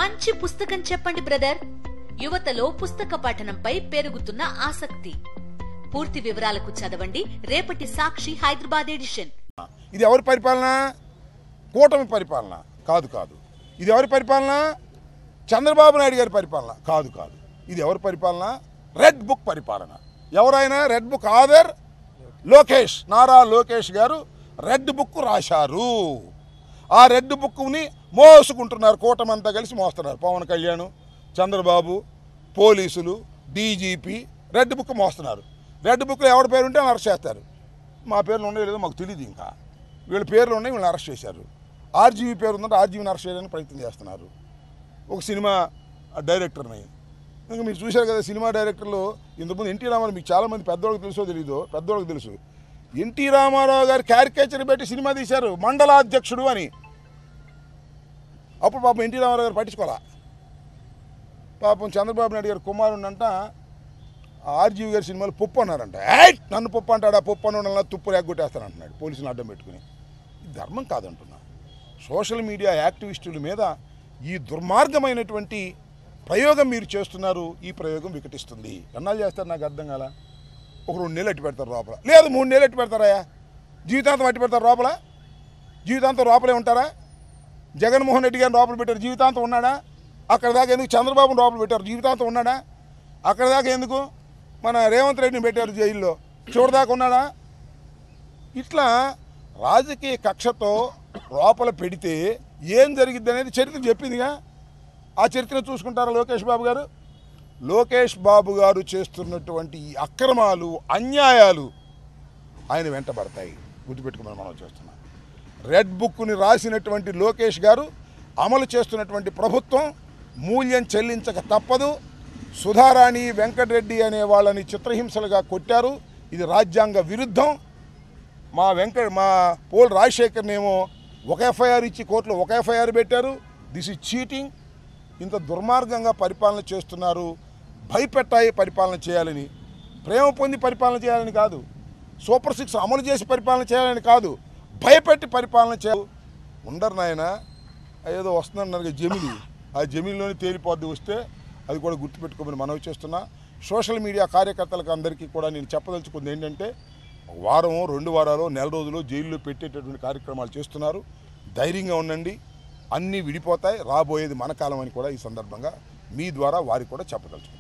మంచి పుస్తకం చెప్పండి బ్రదర్ యువతలో పుస్తక పఠనంపై పెరుగుతున్న ఆసక్తి పూర్తి వివరాలకు చదవండి రేపటి సాక్షి హైదరాబాద్ ఎడిషన్ ఇది ఎవరి పరిపాలన కూటమి పరిపాలన కాదు కాదు ఇది ఎవరి పరిపాలన చంద్రబాబు నాయుడు గారి పరిపాలన కాదు కాదు ఇది ఎవరి పరిపాలన రెడ్ బుక్ పరిపాలన ఎవరైనా రెడ్ బుక్ ఆదర్ లోకేష్ నారా లోకేష్ గారు రెడ్ బుక్ రాశారు ఆ రెడ్ బుక్ని మోసుకుంటున్నారు కూటమి అంతా కలిసి మోస్తున్నారు పవన్ కళ్యాణ్ చంద్రబాబు పోలీసులు డీజీపీ రెడ్ బుక్ మోస్తున్నారు రెడ్ బుక్లో ఎవరి పేరు ఉంటే అరెస్ట్ చేస్తారు మా పేర్లు ఉన్నాయో లేదో మాకు తెలియదు ఇంకా వీళ్ళ పేర్లు ఉన్నాయి వీళ్ళని అరెస్ట్ చేశారు ఆర్జీవీ పేరు ఉందంటే ఆర్జీవీని అరెస్ట్ చేయడానికి ప్రయత్నం చేస్తున్నారు ఒక సినిమా డైరెక్టర్ని ఇంకా మీరు చూశారు కదా సినిమా డైరెక్టర్లు ఇంతకుముందు ఎన్టీ రామారావు మీకు చాలామంది పెద్దవాళ్ళకి తెలుసో తెలీదో పెద్దవాళ్ళకి తెలుసు ఎన్టీ రామారావు గారు క్యారికేచర్ పెట్టి సినిమా తీశారు మండలాధ్యక్షుడు అని అప్పుడు పాపం ఎన్టీ రామారావు గారు పట్టించుకోవాలా పాపం చంద్రబాబు నాయుడు గారు కుమారుడంట ఆర్జీవి గారి సినిమాలో పప్పు అన్నారంట ఏయ్ నన్ను పప్పు అంటాడా పప్పు అన్న తుప్పు రేగొట్టేస్తాను అంటున్నాడు పోలీసులు అడ్డం పెట్టుకుని ఇది ధర్మం కాదంటున్నా సోషల్ మీడియా యాక్టివిస్టుల మీద ఈ దుర్మార్గమైనటువంటి ప్రయోగం మీరు చేస్తున్నారు ఈ ప్రయోగం వికటిస్తుంది ఎన్నాళ్ళు చేస్తారు నాకు అర్థం కాల ఒక రెండు నెలలు అట్టి పెడతారు లోపల లేదు మూడు నెలలు అట్టి పెడతారా జీవితాంతం అట్టి పెడతారు లోపల జీవితాంతం లోపలే ఉంటారా జగన్మోహన్ రెడ్డి గారిని లోపల పెట్టారు జీవితాంతం ఉన్నాడా అక్కడ దాకా ఎందుకు చంద్రబాబును లోపల పెట్టారు జీవితాంతం ఉన్నాడా అక్కడ దాకా ఎందుకు మన రేవంత్ రెడ్డిని పెట్టారు జైల్లో చూడదాకా ఉన్నాడా ఇట్లా రాజకీయ కక్షతో లోపల పెడితే ఏం జరిగిద్ది అనేది చరిత్ర చెప్పిందిగా ఆ చరిత్ర చూసుకుంటారా లోకేష్ బాబు గారు లోకేష్ బాబు గారు చేస్తున్నటువంటి ఈ అక్రమాలు అన్యాయాలు ఆయన వెంటబడతాయి గుర్తుపెట్టుకోమని మనం చేస్తున్నాం రెడ్ బుక్ని రాసినటువంటి లోకేష్ గారు అమలు చేస్తున్నటువంటి ప్రభుత్వం మూల్యం చెల్లించక తప్పదు సుధారాణి వెంకటరెడ్డి అనే వాళ్ళని చిత్రహింసలుగా కొట్టారు ఇది రాజ్యాంగ విరుద్ధం మా వెంకట మా పోల్ రాజశేఖర్నేమో ఒక ఎఫ్ఐఆర్ ఇచ్చి కోర్టులో ఒక ఎఫ్ఐఆర్ పెట్టారు దిస్ ఇస్ చీటింగ్ ఇంత దుర్మార్గంగా పరిపాలన చేస్తున్నారు భయపెట్టాయి పరిపాలన చేయాలని ప్రేమ పొంది పరిపాలన చేయాలని కాదు సూపర్ సిక్స్ అమలు చేసి పరిపాలన చేయాలని కాదు భయపెట్టి పరిపాలన చేయాలి ఉండరు నాయన ఏదో వస్తుందన్నారు కదా జమిని ఆ జమినిలోనే తేలిపోద్ది వస్తే అది కూడా గుర్తుపెట్టుకోమని మనవి చేస్తున్నా సోషల్ మీడియా కార్యకర్తలకు అందరికీ కూడా నేను చెప్పదలుచుకుంది ఏంటంటే ఒక వారం రెండు వారాలు నెల రోజులు జైల్లో పెట్టేటటువంటి కార్యక్రమాలు చేస్తున్నారు ధైర్యంగా ఉండండి అన్నీ విడిపోతాయి రాబోయేది మన కాలం అని కూడా ఈ సందర్భంగా మీ ద్వారా వారికి కూడా చెప్పదలుచుకున్నాను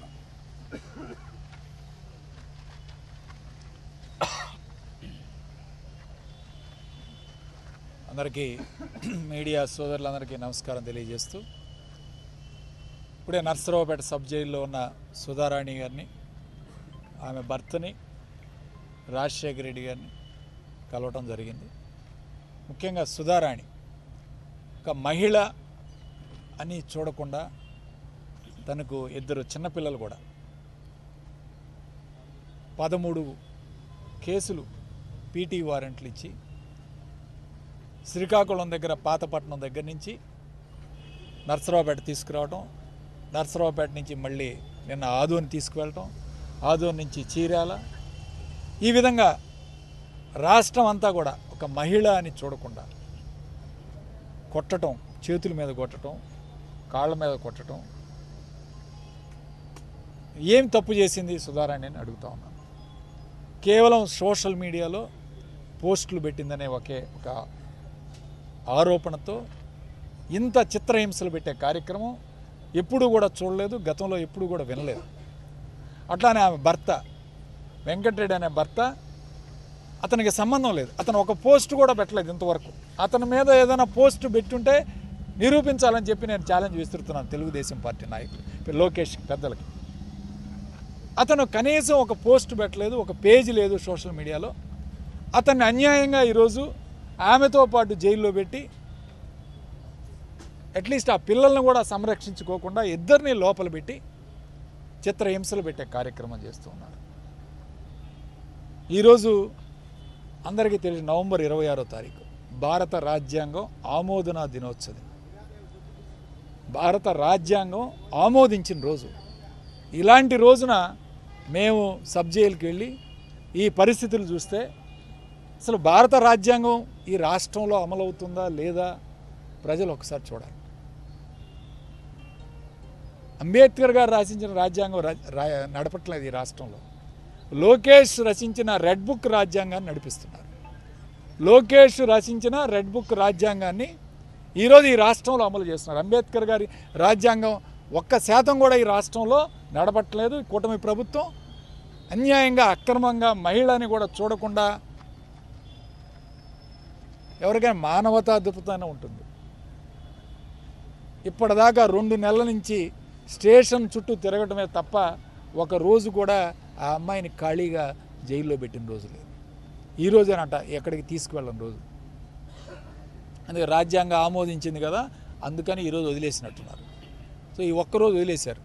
అందరికీ మీడియా సోదరులందరికీ నమస్కారం తెలియజేస్తూ ఇప్పుడే నర్సరావుపేట సబ్ జైల్లో ఉన్న సుధారాణి గారిని ఆమె భర్తని రాజశేఖర రెడ్డి గారిని కలవటం జరిగింది ముఖ్యంగా సుధారాణి ఒక మహిళ అని చూడకుండా తనకు ఇద్దరు చిన్నపిల్లలు కూడా పదమూడు కేసులు పీటీ వారెంట్లు ఇచ్చి శ్రీకాకుళం దగ్గర పాతపట్నం దగ్గర నుంచి నర్సరావుపేట తీసుకురావటం నర్సరావుపేట నుంచి మళ్ళీ నిన్న ఆదోని తీసుకువెళ్ళటం ఆదోని నుంచి చీరాల ఈ విధంగా రాష్ట్రం అంతా కూడా ఒక మహిళ అని చూడకుండా కొట్టటం చేతుల మీద కొట్టటం కాళ్ళ మీద కొట్టటం ఏం తప్పు చేసింది సుధారాణి అని అడుగుతా ఉన్నాను కేవలం సోషల్ మీడియాలో పోస్టులు పెట్టిందనే ఒకే ఒక ఆరోపణతో ఇంత చిత్రహింసలు పెట్టే కార్యక్రమం ఎప్పుడూ కూడా చూడలేదు గతంలో ఎప్పుడూ కూడా వినలేదు అట్లానే ఆమె భర్త వెంకటరెడ్డి అనే భర్త అతనికి సంబంధం లేదు అతను ఒక పోస్ట్ కూడా పెట్టలేదు ఇంతవరకు అతని మీద ఏదైనా పోస్ట్ పెట్టుంటే నిరూపించాలని చెప్పి నేను ఛాలెంజ్ విస్తుతున్నాను తెలుగుదేశం పార్టీ నాయకులు లోకేష్ పెద్దలకి అతను కనీసం ఒక పోస్ట్ పెట్టలేదు ఒక పేజీ లేదు సోషల్ మీడియాలో అతన్ని అన్యాయంగా ఈరోజు ఆమెతో పాటు జైల్లో పెట్టి అట్లీస్ట్ ఆ పిల్లల్ని కూడా సంరక్షించుకోకుండా ఇద్దరిని లోపల పెట్టి చిత్రహింసలు పెట్టే కార్యక్రమం చేస్తూ ఉన్నారు ఈరోజు అందరికీ తెలిసి నవంబర్ ఇరవై ఆరో తారీఖు భారత రాజ్యాంగం ఆమోదన దినోత్సవం భారత రాజ్యాంగం ఆమోదించిన రోజు ఇలాంటి రోజున మేము సబ్ జైలుకి వెళ్ళి ఈ పరిస్థితులు చూస్తే అసలు భారత రాజ్యాంగం ఈ రాష్ట్రంలో అమలవుతుందా లేదా ప్రజలు ఒకసారి చూడాలి అంబేద్కర్ గారు రచించిన రాజ్యాంగం రా- రా- నడపట్లేదు ఈ రాష్ట్రంలో లోకేష్ రచించిన రెడ్ బుక్ రాజ్యాంగాన్ని నడిపిస్తున్నారు లోకేష్ రచించిన రెడ్ బుక్ రాజ్యాంగాన్ని ఈరోజు ఈ రాష్ట్రంలో అమలు చేస్తున్నారు అంబేద్కర్ గారి రాజ్యాంగం ఒక్క శాతం కూడా ఈ రాష్ట్రంలో నడపట్లేదు ఈ కూటమి ప్రభుత్వం అన్యాయంగా అక్రమంగా మహిళని కూడా చూడకుండా ఎవరికైనా మానవతా దృక్పథాన్ని ఉంటుంది ఇప్పటిదాకా రెండు నెలల నుంచి స్టేషన్ చుట్టూ తిరగటమే తప్ప ఒక రోజు కూడా ఆ అమ్మాయిని ఖాళీగా జైల్లో పెట్టిన రోజు లేదు ఈ రోజేనట ఎక్కడికి తీసుకువెళ్ళని రోజు అందుకే రాజ్యాంగం ఆమోదించింది కదా అందుకని ఈరోజు వదిలేసినట్టున్నారు సో ఈ ఒక్కరోజు వదిలేశారు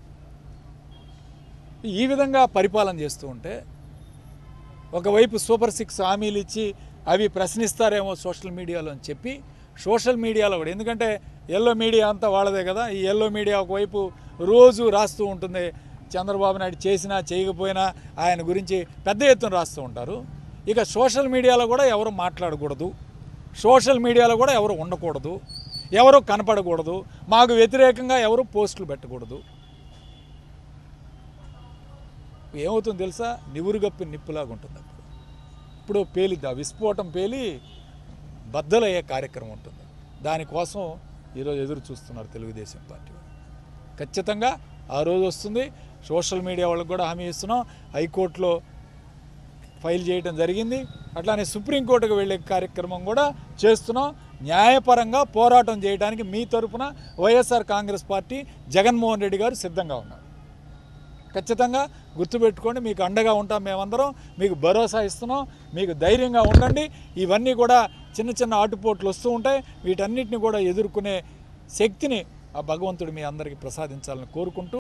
ఈ విధంగా పరిపాలన చేస్తూ ఉంటే ఒకవైపు సూపర్ సిక్స్ హామీలు ఇచ్చి అవి ప్రశ్నిస్తారేమో సోషల్ మీడియాలో అని చెప్పి సోషల్ మీడియాలో కూడా ఎందుకంటే ఎల్లో మీడియా అంతా వాళ్ళదే కదా ఈ ఎల్లో మీడియా ఒకవైపు రోజు రాస్తూ ఉంటుంది చంద్రబాబు నాయుడు చేసినా చేయకపోయినా ఆయన గురించి పెద్ద ఎత్తున రాస్తూ ఉంటారు ఇక సోషల్ మీడియాలో కూడా ఎవరు మాట్లాడకూడదు సోషల్ మీడియాలో కూడా ఎవరు ఉండకూడదు ఎవరు కనపడకూడదు మాకు వ్యతిరేకంగా ఎవరు పోస్టులు పెట్టకూడదు ఏమవుతుందో తెలుసా నివురుగప్పి నిప్పులాగా ఉంటుంది అప్పుడు ఇప్పుడు పేలిద్ది ఆ విస్ఫోటం పేలి బద్దలయ్యే కార్యక్రమం ఉంటుంది దానికోసం ఈరోజు ఎదురు చూస్తున్నారు తెలుగుదేశం పార్టీ వాళ్ళు. ఖచ్చితంగా ఆ రోజు వస్తుంది సోషల్ మీడియా వాళ్ళకి కూడా హామీ ఇస్తున్నాం హైకోర్టులో ఫైల్ చేయడం జరిగింది అట్లానే సుప్రీంకోర్టుకు వెళ్ళే కార్యక్రమం కూడా చేస్తున్నాం న్యాయపరంగా పోరాటం చేయడానికి మీ తరపున వైఎస్ఆర్ కాంగ్రెస్ పార్టీ జగన్మోహన్ రెడ్డి గారు సిద్ధంగా ఉన్నారు ఖచ్చితంగా గుర్తుపెట్టుకోండి మీకు అండగా ఉంటాం మేమందరం మీకు భరోసా ఇస్తున్నాం మీకు ధైర్యంగా ఉండండి ఇవన్నీ కూడా చిన్న చిన్న ఆటుపోట్లు వస్తూ ఉంటాయి వీటన్నిటిని కూడా ఎదుర్కొనే శక్తిని ఆ భగవంతుడు మీ అందరికీ ప్రసాదించాలని కోరుకుంటూ